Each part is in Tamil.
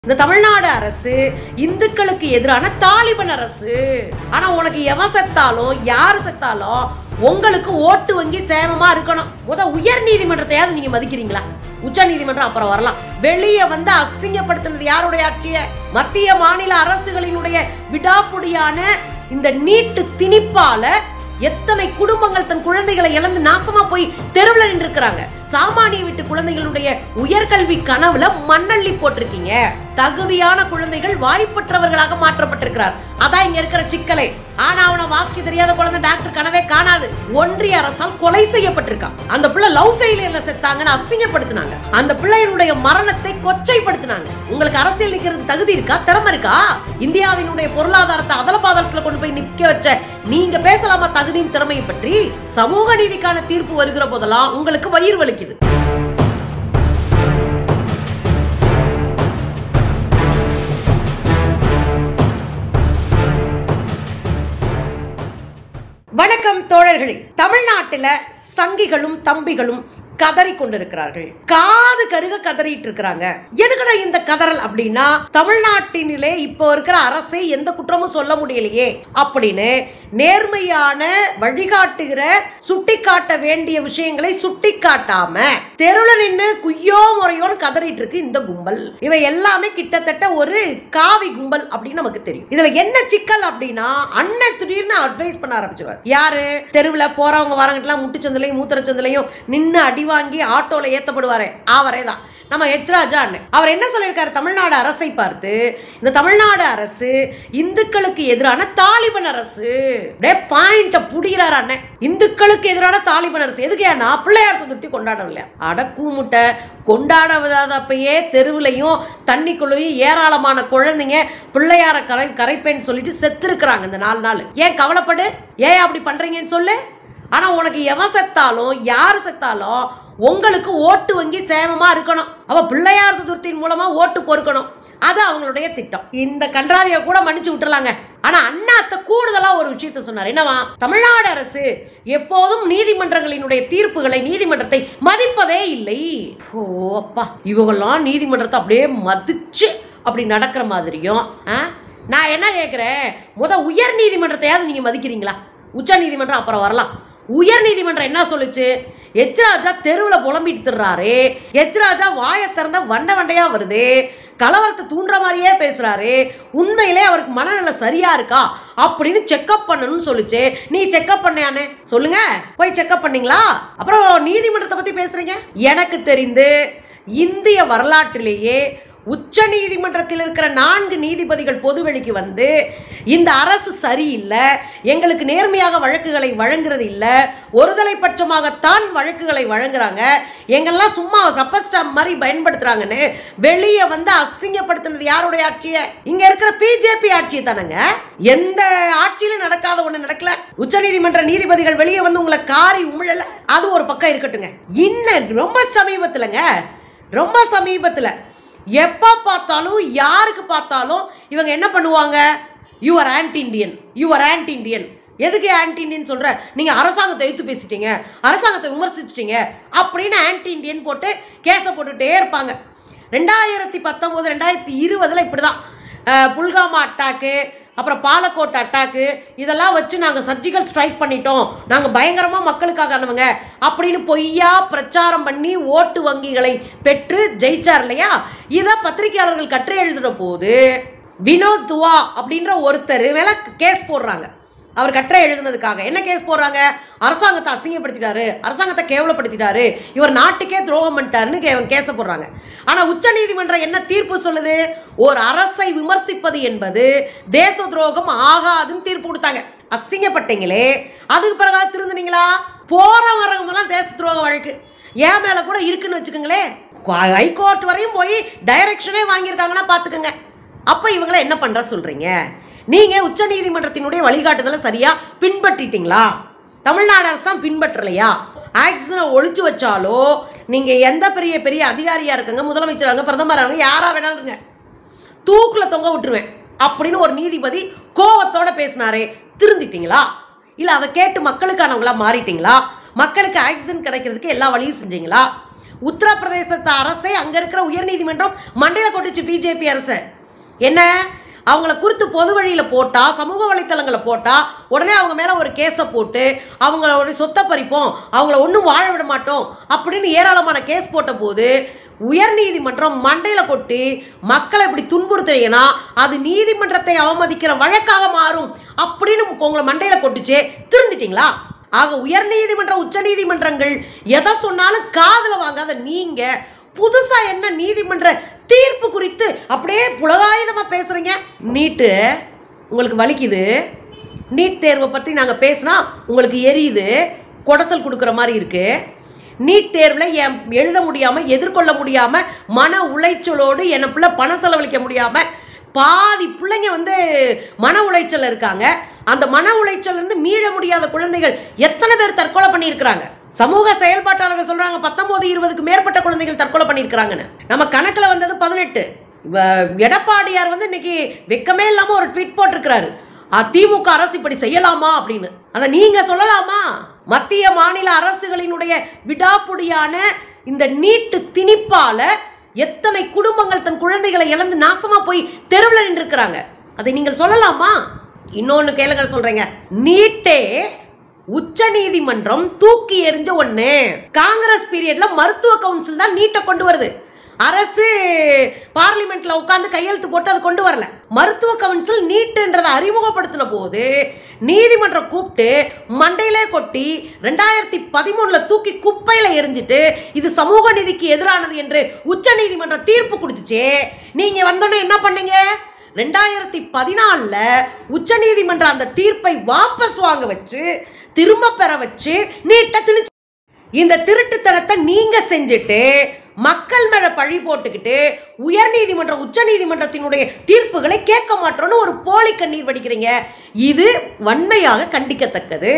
இந்த தமிழ்நாடு அரசு இந்துக்களுக்கு எதிரான தாலிபன் அரசு ஆனா உனக்கு எவன் செத்தாலும் யார் செத்தாலும் உங்களுக்கு ஓட்டு வங்கி சேமமா இருக்கணும் முத உயர் நீதிமன்றத்தையாவது நீங்க மதிக்கிறீங்களா உச்ச நீதிமன்றம் அப்புறம் வரலாம் வெளியே வந்து அசிங்கப்படுத்தினது யாருடைய ஆட்சிய மத்திய மாநில அரசுகளினுடைய விடாப்புடியான இந்த நீட்டு திணிப்பால எத்தனை குடும்பங்கள் தன் குழந்தைகளை இழந்து நாசமா போய் தெருவில் நின்றுக்கிறாங்க சாமானிய வீட்டு குழந்தைகளுடைய உயர்கல்வி கனவுல மண்ணள்ளி போட்டிருக்கீங்க தகுதியான குழந்தைகள் வாய்ப்பற்றவர்களாக மாற்றப்பட்டிருக்கிறார் அதான் இங்க இருக்கிற சிக்கலே ஆனா அவனை வாசிக்க தெரியாத குழந்தை டாக்டர் கனவே காணாது ஒன்றிய அரசால் கொலை செய்யப்பட்டிருக்கான் அந்த பிள்ளை லவ் ஃபெயிலியர்ல செத்தாங்கன்னு அசிங்கப்படுத்தினாங்க அந்த பிள்ளையினுடைய மரணத்தை கொச்சைப்படுத்தினாங்க உங்களுக்கு அரசியல் நிக்கிறதுக்கு தகுதி இருக்கா திறமை இருக்கா இந்தியாவினுடைய பொருளாதாரத்தை அதல பாதாளத்துல கொண்டு போய் நிக்க வச்ச நீங்க பேசலாமா தகுதியும் திறமையை பற்றி சமூக நீதிக்கான தீர்ப்பு வருகிற போதெல்லாம் உங்களுக்கு வயிறு வலிக்குது வணக்கம் தோழர்களே தமிழ்நாட்டுல சங்கிகளும் தம்பிகளும் கதறி கொண்டிருக்கிறார்கள் காது கருக கதறிட்டு இருக்கிறாங்க எதுக்குடா இந்த கதறல் அப்படின்னா தமிழ்நாட்டினிலே இப்போ இருக்கிற அரசை எந்த குற்றமும் சொல்ல முடியலையே அப்படின்னு நேர்மையான வழிகாட்டுகிற சுட்டிக்காட்ட வேண்டிய விஷயங்களை சுட்டிக்காட்டாம தெருல நின்னு குய்யோ முறையோன்னு கதறிட்டு இருக்கு இந்த கும்பல் இவை எல்லாமே கிட்டத்தட்ட ஒரு காவி கும்பல் அப்படின்னு நமக்கு தெரியும் இதுல என்ன சிக்கல் அப்படின்னா அண்ணன் திடீர்னு அட்வைஸ் பண்ண ஆரம்பிச்சிருவார் யாரு தெருவுல போறவங்க வரவங்கலாம் முட்டுச்சந்திலையும் மூத்திரச்சந்திலையும் நின்னு அடி வாங்கி ஆட்டோல ஏத்தப்படுவாரே அவரே தான் நம்ம எச்ராஜா அண்ணன் அவர் என்ன சொல்லியிருக்காரு தமிழ்நாடு அரசை பார்த்து இந்த தமிழ்நாடு அரசு இந்துக்களுக்கு எதிரான தாலிபன் அரசு அப்படியே பாயிண்ட புடிகிறார் அண்ணன் இந்துக்களுக்கு எதிரான தாலிபன் அரசு எதுக்கு ஏன்னா பிள்ளையார் சதுர்த்தி கொண்டாடவில்லை அடக்கூ முட்டை கொண்டாட விடாதப்பயே தெருவுலையும் தண்ணிக்குள்ளேயும் ஏராளமான குழந்தைங்க பிள்ளையார கரை கரைப்பேன்னு சொல்லிட்டு செத்துருக்குறாங்க இந்த நாலு நாள் ஏன் கவலைப்படு ஏன் அப்படி பண்றீங்கன்னு சொல்லு ஆனா உனக்கு எவன் செத்தாலும் யார் செத்தாலும் உங்களுக்கு ஓட்டு வங்கி சேமமா இருக்கணும் அவ பிள்ளையார் சதுர்த்தியின் மூலமா ஓட்டு பொறுக்கணும் அது அவங்களுடைய திட்டம் இந்த கன்றாவிய கூட மன்னிச்சு விட்டுறலாங்க ஆனா அண்ணாத்த கூடுதலா ஒரு விஷயத்த சொன்னார் என்னவா தமிழ்நாடு அரசு எப்போதும் நீதிமன்றங்களினுடைய தீர்ப்புகளை நீதிமன்றத்தை மதிப்பதே இல்லை ஓ அப்பா இவங்கெல்லாம் நீதிமன்றத்தை அப்படியே மதிச்சு அப்படி நடக்கிற மாதிரியும் ஆ? நான் என்ன கேட்குறேன் முத உயர் நீதிமன்றத்தையாவது நீங்க மதிக்கிறீங்களா உச்ச நீதிமன்றம் அப்புறம் வரலாம் உயர் நீதிமன்றம் என்ன சொல்லுச்சு எச்ராஜா தெருவில் புலம்பிட்டு திர்றாரு எச்ராஜா வாயை திறந்த வண்ட வண்டையா வருது கலவரத்தை தூண்டுற மாதிரியே பேசுறாரு உண்மையிலே அவருக்கு மனநிலை சரியா இருக்கா அப்படின்னு செக்அப் பண்ணணும்னு சொல்லுச்சு நீ செக்அப் பண்ணையானே சொல்லுங்க போய் செக்அப் பண்ணீங்களா அப்புறம் நீதிமன்றத்தை பத்தி பேசுறீங்க எனக்கு தெரிந்து இந்திய வரலாற்றிலேயே உச்ச நீதிமன்றத்தில் இருக்கிற நான்கு நீதிபதிகள் பொதுவெளிக்கு வந்து இந்த அரசு சரியில்லை எங்களுக்கு நேர்மையாக வழக்குகளை வழங்குறது இல்லை ஒருதலை பட்சமாகத்தான் வழக்குகளை வழங்குறாங்க எங்கெல்லாம் சும்மா ரப்பர் ஸ்டாம்ப் மாதிரி பயன்படுத்துறாங்கன்னு வெளியே வந்து அசிங்கப்படுத்தினது யாருடைய ஆட்சியை இங்க இருக்கிற பிஜேபி ஆட்சியை தானங்க எந்த ஆட்சியிலும் நடக்காத ஒண்ணு நடக்கல உச்ச நீதிமன்ற நீதிபதிகள் வெளியே வந்து உங்களை காரி உமிழல அது ஒரு பக்கம் இருக்கட்டுங்க இன்னும் ரொம்ப சமீபத்துலங்க ரொம்ப சமீபத்துல எப்போ பார்த்தாலும் யாருக்கு பார்த்தாலும் இவங்க என்ன பண்ணுவாங்க your anti Indian your anti Indian எதுக்கு ஆன்டி இண்டியன் சொல்ற நீங்க அரசாங்கத்தை எடுத்து பேசிட்டீங்க அரசாங்கத்தை விமர்சிச்சிட்டீங்க அப்படின்னு ஆன்டி இண்டியன் போட்டு கேஸை போட்டுட்டே இருப்பாங்க ரெண்டாயிரத்தி பத்தொம்போது ரெண்டாயிரத்தி இருபதுல இப்படிதான் அஹ், புல்காமா அட்டாக்கு அப்புறம் பாலக்கோட் அட்டாக்கு இதெல்லாம் வச்சு நாங்கள் சர்ஜிக்கல் ஸ்ட்ரைக் பண்ணிட்டோம் நாங்கள் பயங்கரமாக மக்களுக்காகனவங்க அப்படின்னு பொய்யா பிரச்சாரம் பண்ணி ஓட்டு வங்கிகளை பெற்று ஜெயிச்சார் இல்லையா இதை பத்திரிகையாளர்கள் கற்று எழுதுன போது வினோத் துவா அப்படின்ற ஒருத்தர் மேலே கேஸ் போடுறாங்க அவர் கட்டுரை எழுதுனதுக்காக என்ன கேஸ் போடுறாங்க அரசாங்கத்தை அசிங்கப்படுத்திட்டாரு அரசாங்கத்தை கேவலப்படுத்திட்டாரு இவர் நாட்டுக்கே துரோகம் பண்ணிட்டாருன்னு கே கேஸை போடுறாங்க ஆனால் உச்ச நீதிமன்றம் என்ன தீர்ப்பு சொல்லுது ஒரு அரசை விமர்சிப்பது என்பது தேச துரோகம் ஆகாதுன்னு தீர்ப்பு கொடுத்தாங்க அசிங்கப்பட்டீங்களே அதுக்கு பிறகு திருந்துனீங்களா போற வரவங்கலாம் தேச துரோக வழக்கு ஏன் மேல கூட இருக்குன்னு வச்சுக்கோங்களேன் ஹைகோர்ட் வரையும் போய் டைரக்ஷனே வாங்கியிருக்காங்கன்னா பார்த்துக்கோங்க அப்போ இவங்கள என்ன பண்ற சொல்றீங்க நீங்க உச்ச நீதிமன்றத்தினுடைய வழிகாட்டுதலை சரியா பின்பற்றிட்டீங்களா தமிழ்நாடு அரசு தான் பின்பற்றலையா ஆக்சிஜனை ஒழிச்சு வச்சாலோ நீங்க எந்த பெரிய பெரிய அதிகாரியா இருக்குங்க முதலமைச்சராங்க பிரதமராங்க யாரா வேணாலும் இருங்க தூக்குல தொங்க விட்டுருவேன் அப்படின்னு ஒரு நீதிபதி கோவத்தோட பேசினாரே திருந்திட்டீங்களா இல்ல அதை கேட்டு மக்களுக்கானவங்களா மாறிட்டீங்களா மக்களுக்கு ஆக்சிஜன் கிடைக்கிறதுக்கு எல்லா வழியும் செஞ்சீங்களா உத்தரப்பிரதேசத்து அரசை அங்க இருக்கிற உயர்நீதிமன்றம் மண்டையில கொட்டுச்சு பிஜேபி அரசை என்ன அவங்கள குறித்து பொது வழியில் போட்டால் சமூக வலைத்தளங்களை போட்டால் உடனே அவங்க மேலே ஒரு கேஸை போட்டு அவங்களோட சொத்தை பறிப்போம் அவங்கள ஒன்றும் வாழ விட மாட்டோம் அப்படின்னு ஏராளமான கேஸ் போட்ட போது உயர்நீதிமன்றம் மண்டையில் கொட்டி மக்களை இப்படி துன்புறுத்துறீங்கன்னா அது நீதிமன்றத்தை அவமதிக்கிற வழக்காக மாறும் அப்படின்னு உங்களை மண்டையில் கொட்டுச்சே திருந்திட்டீங்களா ஆக உயர்நீதிமன்ற உச்சநீதிமன்றங்கள் எதை சொன்னாலும் காதில் வாங்காத நீங்க புதுசா என்ன நீதிமன்ற தீர்ப்பு குறித்து அப்படியே புலகாயுதமா பேசுறீங்க நீட்டு உங்களுக்கு வலிக்குது நீட் தேர்வை பற்றி நாங்கள் பேசினா உங்களுக்கு எரியுது கொடசல் கொடுக்குற மாதிரி இருக்கு நீட் தேர்வில் என் எழுத முடியாமல் எதிர்கொள்ள முடியாமல் மன உளைச்சலோடு என்னை பிள்ளை பணம் செலவழிக்க முடியாமல் பாதி பிள்ளைங்க வந்து மன உளைச்சல் இருக்காங்க அந்த மன உளைச்சல் இருந்து மீள முடியாத குழந்தைகள் எத்தனை பேர் தற்கொலை பண்ணியிருக்கிறாங்க சமூக செயல்பாட்டாளர்கள் சொல்றாங்க பத்தொன்பது இருபதுக்கு மேற்பட்ட குழந்தைகள் தற்கொலை பண்ணியிருக்கிறாங்கன்னு நம்ம கணக்கில் வந்தது பதினெட்டு எடப்பாடியார் வந்து இன்னைக்கு வெக்கமே இல்லாமல் ஒரு ட்வீட் போட்டிருக்கிறாரு அதிமுக அரசு இப்படி செய்யலாமா அப்படின்னு அதை நீங்க சொல்லலாமா மத்திய மாநில அரசுகளினுடைய விடாப்புடியான இந்த நீட்டு திணிப்பால எத்தனை குடும்பங்கள் தன் குழந்தைகளை இழந்து நாசமா போய் தெருவில் நின்றுருக்கிறாங்க அதை நீங்கள் சொல்லலாமா இன்னொன்னு கேளுங்க சொல்றேங்க நீட்டே உச்ச நீதிமன்றம் தூக்கி எறிஞ்ச ஒண்ணு காங்கிரஸ் பீரியட்ல மருத்துவ கவுன்சில் தான் நீட்டை கொண்டு வருது அரசு பார்லிமெண்ட்ல உட்கார்ந்து கையெழுத்து போட்டு அது கொண்டு வரல மருத்துவ கவுன்சில் நீட்டுன்றதை அறிமுகப்படுத்தின போது நீதிமன்றம் கூப்பிட்டு மண்டையிலே கொட்டி ரெண்டாயிரத்தி பதிமூணுல தூக்கி குப்பையில எரிஞ்சிட்டு இது சமூக நீதிக்கு எதிரானது என்று உச்ச நீதிமன்ற தீர்ப்பு கொடுத்துச்சே நீங்க வந்தோடனே என்ன பண்ணீங்க ரெண்டாயிரத்தி பதினாலில் உச்சநீதிமன்ற அந்த தீர்ப்பை வாபஸ் வாங்க வச்சு திரும்ப பெற வச்சு நீட்டை திணிச்சு இந்த திருட்டுத்தனத்தை நீங்க செஞ்சுட்டு மக்கள் மேல பழி போட்டுக்கிட்டு உயர்நீதிமன்ற உச்சநீதிமன்றத்தினுடைய தீர்ப்புகளை கேட்க மாட்டோம்னு ஒரு போலி கண்ணீர் வடிக்கிறீங்க இது வன்மையாக கண்டிக்கத்தக்கது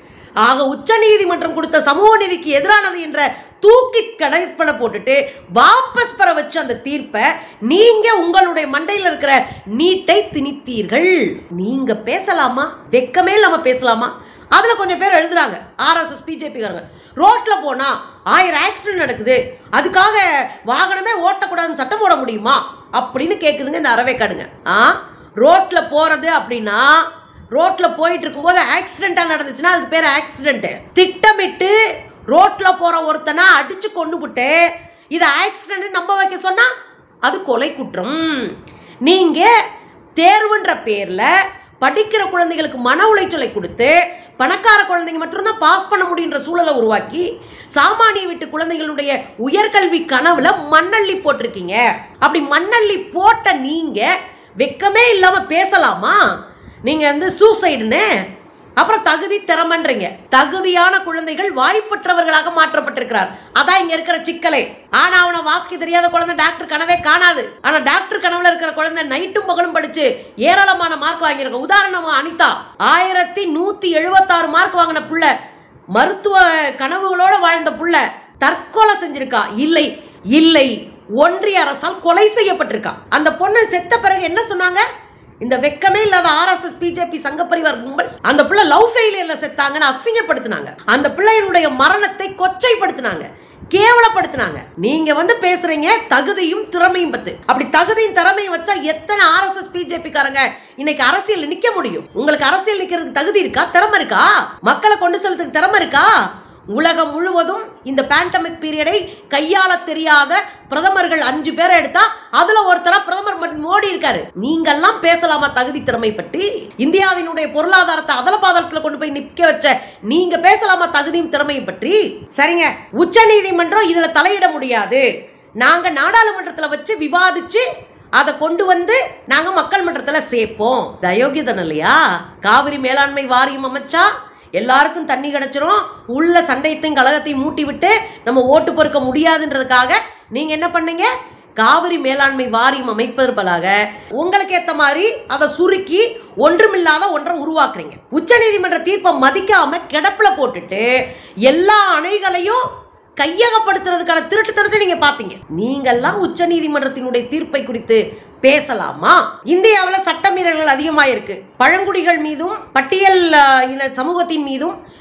ஆக உச்சநீதிமன்றம் கொடுத்த சமூக நீதிக்கு எதிரானது என்ற தூக்கி கடைப்பட போட்டுட்டு வாபஸ் பெற வச்ச அந்த தீர்ப்பை நீங்க உங்களுடைய மண்டையில் இருக்கிற நீட்டை திணித்தீர்கள் நீங்க பேசலாமா வெக்கமே இல்லாம பேசலாமா அதுல கொஞ்சம் பேர் எழுதுறாங்க ஆர்எஸ்எஸ் பிஜேபிக்காரங்க ரோட்ல போனா ஆயிரம் ஆக்சிடென்ட் நடக்குது அதுக்காக வாகனமே ஓட்டக்கூடாதுன்னு சட்டம் போட முடியுமா அப்படின்னு கேக்குதுங்க இந்த அறவேக்காடுங்க ஆ ரோட்ல போறது அப்படின்னா ரோட்ல போயிட்டு இருக்கும்போது ஆக்சிடென்டா நடந்துச்சுன்னா அதுக்கு பேர் ஆக்சிடென்ட் திட்டமிட்டு ரோட்ல போற ஒருத்தனை அடிச்சு கொண்டு விட்டு இது ஆக்சிடென்ட் நம்ப வைக்க சொன்னா அது கொலை குற்றம் நீங்க தேர்வுன்ற பேர்ல படிக்கிற குழந்தைகளுக்கு மன உளைச்சலை கொடுத்து பணக்கார குழந்தைங்க மட்டும்தான் பாஸ் பண்ண முடியுன்ற சூழலை உருவாக்கி சாமானிய வீட்டு குழந்தைகளுடைய உயர்கல்வி கனவுல மண்ணள்ளி போட்டிருக்கீங்க அப்படி மண்ணள்ளி போட்ட நீங்க வெக்கமே இல்லாம பேசலாமா நீங்க வந்து சூசைடுன்னு அப்புறம் தகுதி திறமன்றீங்க தகுதியான குழந்தைகள் வாய்ப்பற்றவர்களாக மாற்றப்பட்டிருக்கிறார் அதான் இங்க இருக்கிற சிக்கலே ஆனா அவனை வாசிக்க தெரியாத குழந்தை டாக்டர் கனவே காணாது ஆனா டாக்டர் கனவுல இருக்கிற குழந்தை நைட்டும் பகலும் படிச்சு ஏராளமான மார்க் வாங்கியிருக்க உதாரணமா அனிதா ஆயிரத்தி நூத்தி எழுபத்தாறு மார்க் வாங்கின புள்ள மருத்துவ கனவுகளோட வாழ்ந்த புள்ள தற்கொலை செஞ்சிருக்கா இல்லை இல்லை ஒன்றிய அரசால் கொலை செய்யப்பட்டிருக்கா அந்த பொண்ணு செத்த பிறகு என்ன சொன்னாங்க இந்த வெக்கமே இல்லாத ஆர்எஸ்எஸ் பிஜேபி சங்க பரிவார் கும்பல் அந்த பிள்ளை லவ் ஃபெயிலியர்ல செத்தாங்கன்னு அசிங்கப்படுத்தினாங்க அந்த பிள்ளையினுடைய மரணத்தை கொச்சைப்படுத்தினாங்க கேவலப்படுத்தினாங்க நீங்க வந்து பேசுறீங்க தகுதியும் திறமையும் பத்து அப்படி தகுதியும் திறமையும் வச்சா எத்தனை ஆர்எஸ்எஸ் பிஜேபி காரங்க இன்னைக்கு அரசியல் நிக்க முடியும் உங்களுக்கு அரசியல் நிக்கிறதுக்கு தகுதி இருக்கா திறமை இருக்கா மக்களை கொண்டு செல்றதுக்கு திறமை இருக்கா உலகம் முழுவதும் இந்த பேண்டமிக் பீரியடை கையாள தெரியாத பிரதமர்கள் அஞ்சு பேரை எடுத்தா அதுல ஒருத்தரா பிரதமர் ம- மோடி இருக்காரு நீங்கெல்லாம் பேசலாமா தகுதி திறமை பற்றி இந்தியாவினுடைய பொருளாதாரத்தை அதல பாதாளத்துல கொண்டு போய் நிக்க வச்ச நீங்க பேசலாமா தகுதியும் திறமையும் பற்றி சரிங்க உச்ச நீதிமன்றம் இதுல தலையிட முடியாது நாங்க நாடாளுமன்றத்துல வச்சு விவாதிச்சு அதை கொண்டு வந்து நாங்க மக்கள் மன்றத்துல சேர்ப்போம் தயோகிதன் இல்லையா காவிரி மேலாண்மை வாரியம் அமைச்சா எல்லாருக்கும் தண்ணி கிடைச்சிரும் உள்ள சண்டையத்தையும் கழகத்தையும் மூட்டி விட்டு நம்ம ஓட்டு பொறுக்க முடியாதுன்றதுக்காக நீங்க என்ன பண்ணீங்க காவிரி மேலாண்மை வாரியம் அமைப்பதற்காக உங்களுக்கு ஏத்த மாதிரி அதை சுருக்கி ஒன்றுமில்லாத ஒன்றை உருவாக்குறீங்க உச்சநீதிமன்ற தீர்ப்பை மதிக்காம கிடப்புல போட்டுட்டு எல்லா அணைகளையும் கையகப்படுத்துறதுக்கான திருட்டுத்தனத்தை நீங்க பாத்தீங்க நீங்கெல்லாம் உச்சநீதிமன்றத்தினுடைய தீர்ப்பை குறித்து பேசலாமா இந்தியாவில் சட்டமீறல்கள் அதிகமாக இருக்கு பழங்குடிகள் மீதும் பட்டியல் அஹ், இன சமூகத்தின் மீதும்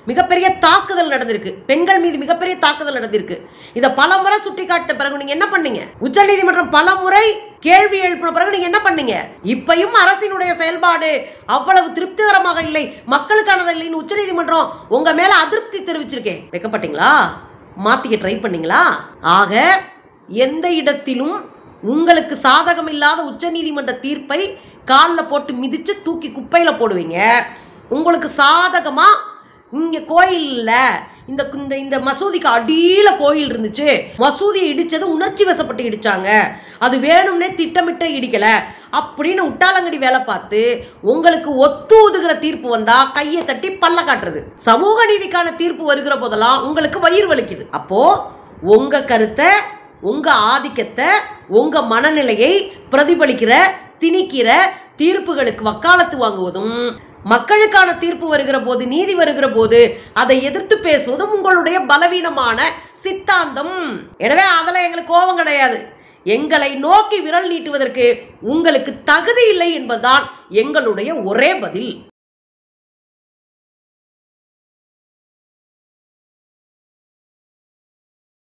மிகப்பெரிய தாக்குதல் நடந்திருக்கு பெண்கள் மீது மிகப்பெரிய தாக்குதல் நடந்திருக்கு இதை பல முறை சுட்டி காட்ட பிறகு நீங்க என்ன பண்ணீங்க உச்சநீதிமன்றம் பல முறை கேள்வி எழுப்பின பிறகு நீங்க என்ன பண்ணீங்க இப்பயும் அரசினுடைய செயல்பாடு அவ்வளவு திருப்திகரமாக இல்லை மக்களுக்கானது இல்லைன்னு உச்சநீதிமன்றம் உங்க மேல அதிருப்தி தெரிவிச்சிருக்கே வைக்கப்பட்டீங்களா மாத்திக்க ட்ரை பண்ணீங்களா ஆக எந்த இடத்திலும் உங்களுக்கு சாதகம் இல்லாத உச்சநீதிமன்ற தீர்ப்பை காலில் போட்டு மிதிச்சு தூக்கி குப்பையில் போடுவீங்க உங்களுக்கு சாதகமா இங்க கோயில்ல இந்த இந்த இந்த மசூதிக்கு அடியில கோயில் இருந்துச்சு மசூதியை இடிச்சது உணர்ச்சி வசப்பட்டு இடிச்சாங்க அது வேணும்னே திட்டமிட்ட இடிக்கல அப்படின்னு உட்டாலங்கடி வேலை பார்த்து உங்களுக்கு ஒத்து ஒதுகிற தீர்ப்பு வந்தா கையை தட்டி பல்ல காட்டுறது சமூக நீதிக்கான தீர்ப்பு வருகிற போதெல்லாம் உங்களுக்கு வயிறு வலிக்குது அப்போ உங்க கருத்தை உங்க ஆதிக்கத்தை உங்க மனநிலையை பிரதிபலிக்கிற திணிக்கிற தீர்ப்புகளுக்கு வக்காலத்து வாங்குவதும் மக்களுக்கான தீர்ப்பு வருகிற போது நீதி வருகிற போது அதை எதிர்த்து பேசுவதும் உங்களுடைய பலவீனமான சித்தாந்தம் எனவே அதில் எங்களுக்கு கோபம் கிடையாது எங்களை நோக்கி விரல் நீட்டுவதற்கு உங்களுக்கு தகுதி இல்லை என்பதுதான் எங்களுடைய ஒரே பதில்